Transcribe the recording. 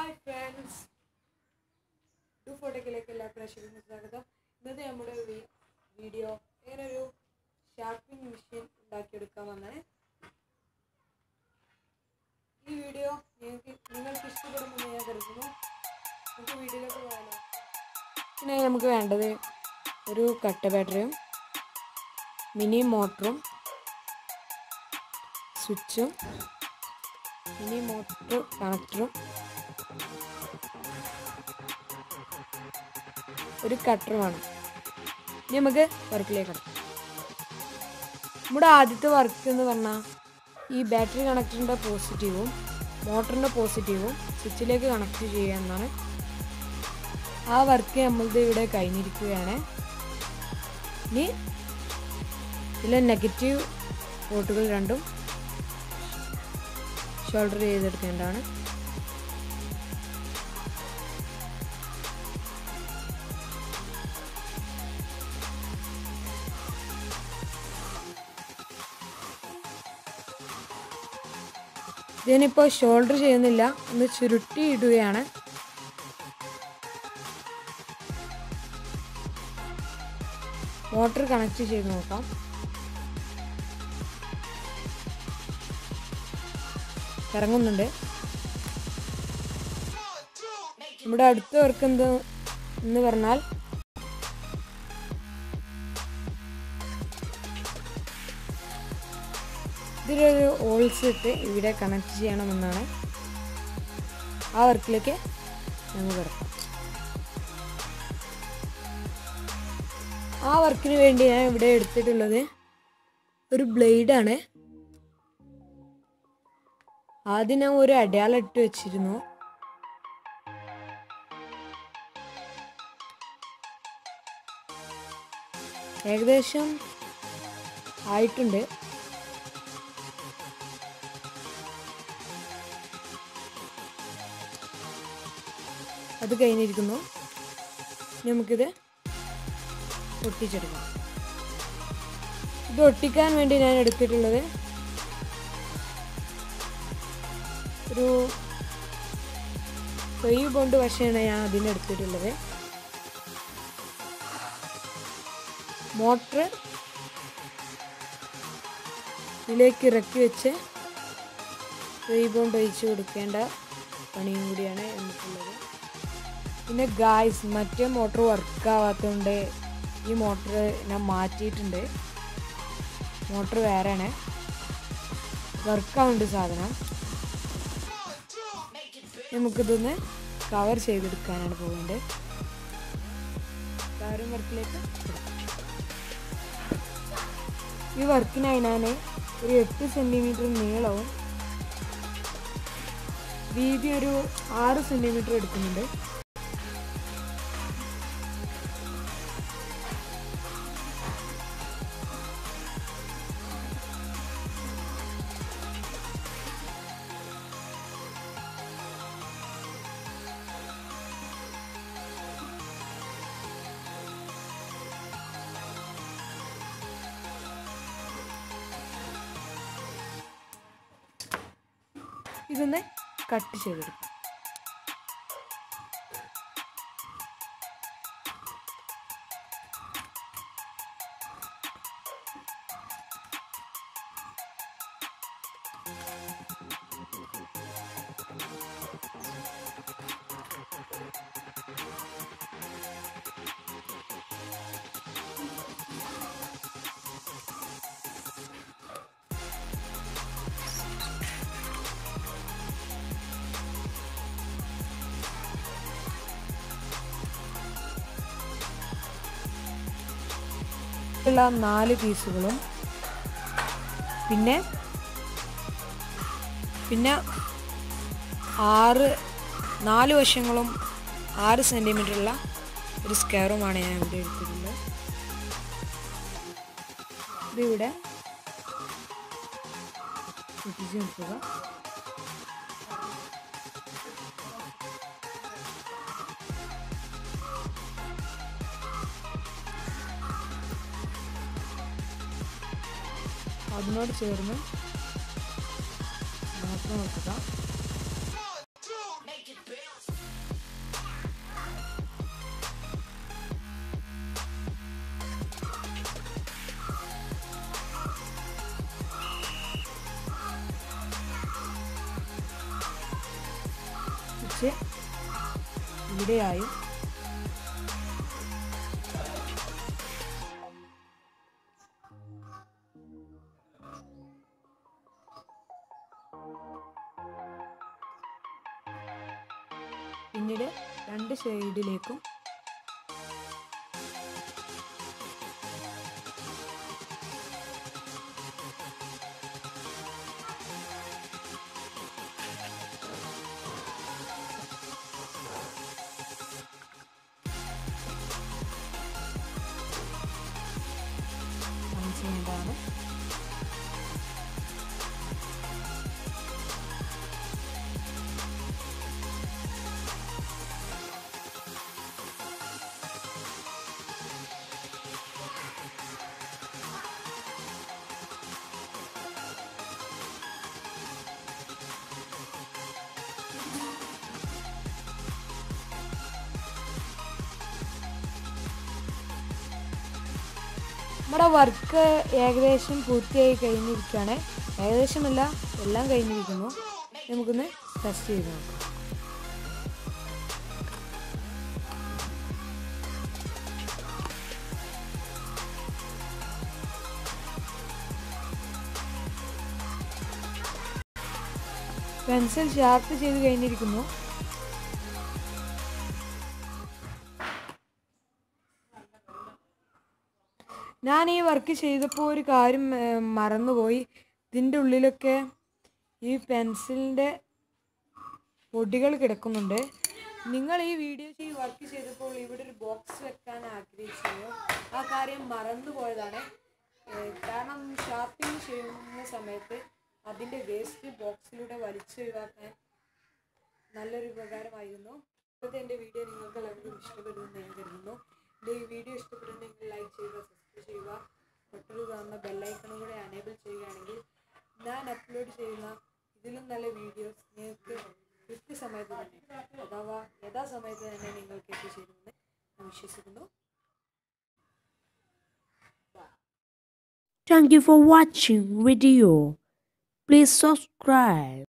Hi friends to ഫോട്ടോക്കിലേക്ക് എല്ലാ പ്രേക്ഷകർക്കും സ്വാഗതം ഇന്നത്തെ നമ്മുടെ വി- വീഡിയോ ഇങ്ങനെ ഒരു ഷാർപ്പിംഗ് മെഷീൻ ഉണ്ടാക്കിയെടുക്കാമെന്നാണ് ഈ വീഡിയോ നിങ്ങൾക്ക് നിങ്ങൾക്ക് ഇഷ്ടപ്പെടുമെന്ന് ഞാൻ കരുതുന്നു നമുക്ക് വീഡിയോയിലേക്ക് പോയാലോ പിന്നെ നമുക്ക് വേണ്ടത് ഒരു കട്ട ബാറ്ററിയും മിനി മോട്ടറും സ്വിച്ചും മിനി മോട്ടർ കണക്ടറും ഒരു കട്ടറുമാണ് ഇനി നമുക്ക് വർക്കിലേക്ക് കിടക്കാം നമ്മുടെ ആദ്യത്തെ വർക്ക് എന്ന് പറഞ്ഞാൽ ഈ ബാറ്ററി കണക്ടറിൻ്റെ പോസിറ്റീവും മോട്ടറിൻ്റെ പോസിറ്റീവും സ്വിച്ചിലേക്ക് കണക്ട് ചെയ്യുക എന്നാണ് ആ വർക്ക് നമ്മളത് ഇവിടെ കഴിഞ്ഞിരിക്കുകയാണ് ഇനി ഇതിലെ നെഗറ്റീവ് പോർട്ടുകൾ രണ്ടും ഷോൾഡർ ചെയ്തെടുക്കേണ്ടതാണ് ഇതിനിപ്പോൾ ഷോൾഡർ ചെയ്യുന്നില്ല ഒന്ന് ചുരുട്ടി ഇടുകയാണ് മോട്ടർ കണക്ട് ചെയ്ത് നോക്കാം ഇറങ്ങുന്നുണ്ട് നമ്മുടെ അടുത്ത വർക്ക് എന്ത് എന്ന് പറഞ്ഞാൽ ഇതിലൊരു ഹോൾസ് ഇട്ട് ഇവിടെ കണക്ട് ചെയ്യണമെന്നാണ് ആ വർക്കിലേക്ക് നമുക്ക് കിടക്കാം ആ വർക്കിന് വേണ്ടി ഞാൻ ഇവിടെ എടുത്തിട്ടുള്ളത് ഒരു ബ്ലേഡാണ് ആദ്യം ഞാൻ ഒരു അടയാളം ഇട്ട് വെച്ചിരുന്നു ഏകദേശം ആയിട്ടുണ്ട് അത് കഴിഞ്ഞിരിക്കുന്നു ഇനി നമുക്കിത് ഒട്ടിച്ചെടുക്കാം ഇത് ഒട്ടിക്കാൻ വേണ്ടി ഞാൻ എടുത്തിട്ടുള്ളത് ഒരു ഫൈവ് ബോണ്ട് വശമാണ് ഞാൻ അതിന് എടുത്തിട്ടുള്ളത് മോട്ടർ ഇതിലേക്ക് ഇറക്കി വെച്ച് ഫൈവ് ബോണ്ട് ഒഴിച്ച് കൊടുക്കേണ്ട പണിയും കൂടിയാണ് എനിക്കുള്ളത് പിന്നെ ഗായ്സ് മറ്റേ മോട്ടർ വർക്ക് ആവാത്തതുകൊണ്ട് ഈ മോട്ടർ ഞാൻ മാറ്റിയിട്ടുണ്ട് മോട്ടർ വേറെയാണ് വർക്കാവുന്നുണ്ട് സാധനം നമുക്കിതൊന്ന് കവർ ചെയ്തെടുക്കാനാണ് പോകുന്നത് കവറും വർക്കിലേക്ക് ഈ വർക്കിനായി ഞാൻ ഒരു എട്ട് സെൻറ്റിമീറ്റർ നീളവും വീതി ഒരു ആറ് സെൻറ്റിമീറ്റർ എടുക്കുന്നുണ്ട് ഇതൊന്ന് കട്ട് ചെയ്തെടുക്കാം ഉള്ള നാല് പീസുകളും പിന്നെ പിന്നെ ആറ് നാല് വശങ്ങളും ആറ് സെൻറ്റിമീറ്റർ ഉള്ള ഒരു സ്ക്വയറുമാണ് ഞാൻ ഇവിടെ എടുത്തിട്ടുള്ളത് ഇതിവിടെ ഒട്ടിച്ച് നിർത്തുക അതിനോട് ചേർന്ന് മാത്രം നോക്കുക കുറച്ച് ഇവിടെയായും പിന്നീട് രണ്ട് സൈഡിലേക്കും ചെയ്യേണ്ടതാണ് നമ്മുടെ വർക്ക് ഏകദേശം പൂർത്തിയായി കഴിഞ്ഞിരിക്കുകയാണ് ഏകദേശമല്ല എല്ലാം കഴിഞ്ഞിരിക്കുന്നു നമുക്കൊന്ന് ടെസ്റ്റ് ചെയ്ത് നോക്കാം പെൻസിൽ ഷാർപ്പ് ചെയ്ത് കഴിഞ്ഞിരിക്കുന്നു ഞാൻ ഈ വർക്ക് ചെയ്തപ്പോൾ ഒരു കാര്യം ഏർ, മറന്നുപോയി ഇതിൻ്റെ ഉള്ളിലൊക്കെ ഈ പെൻസിലിൻ്റെ പൊടികൾ കിടക്കുന്നുണ്ട് നിങ്ങൾ ഈ വീഡിയോ ഈ വർക്ക് ചെയ്തപ്പോൾ ഇവിടെ ഒരു ബോക്സ് വെക്കാൻ ആഗ്രഹിച്ചല്ലോ ആ കാര്യം മറന്നുപോയതാണ് ഏർ, കാരണം ഷാർപ്പിംഗ് ചെയ്യുന്ന സമയത്ത് അതിൻ്റെ വേസ്റ്റ് ബോക്സിലൂടെ വലിച്ചൊഴിവാക്കാൻ നല്ലൊരു ഉപകാരമായിരുന്നു ഇപ്പോഴത്തെ എൻ്റെ വീഡിയോ നിങ്ങൾക്ക് എല്ലാവർക്കും ഇഷ്ടപ്പെടുമെന്ന് ഞാൻ കരുതുന്നു എൻ്റെ ഈ വീഡിയോ ഇഷ്ടപ്പെടുന്നെങ്കിൽ ലൈക്ക് ചെയ്യുക സബ്സ്ക്രൈബ് ചെയ്യുക തൊട്ടൊരു കാണുന്ന ബെല്ലൈക്കണും കൂടെ അനേബിൾ ചെയ്യുകയാണെങ്കിൽ ഞാൻ അപ്ലോഡ് ചെയ്യുന്ന ഇതിലും നല്ല വീഡിയോസ് നിങ്ങൾക്ക് കൃത്യസമയത്ത് തന്നെ അഥവാ യഥാസമയത്ത് തന്നെ നിങ്ങൾക്ക് എത്തിച്ചേരുമെന്ന് ഞാൻ വിശ്വസിക്കുന്നു Thank you for watching video. Please subscribe.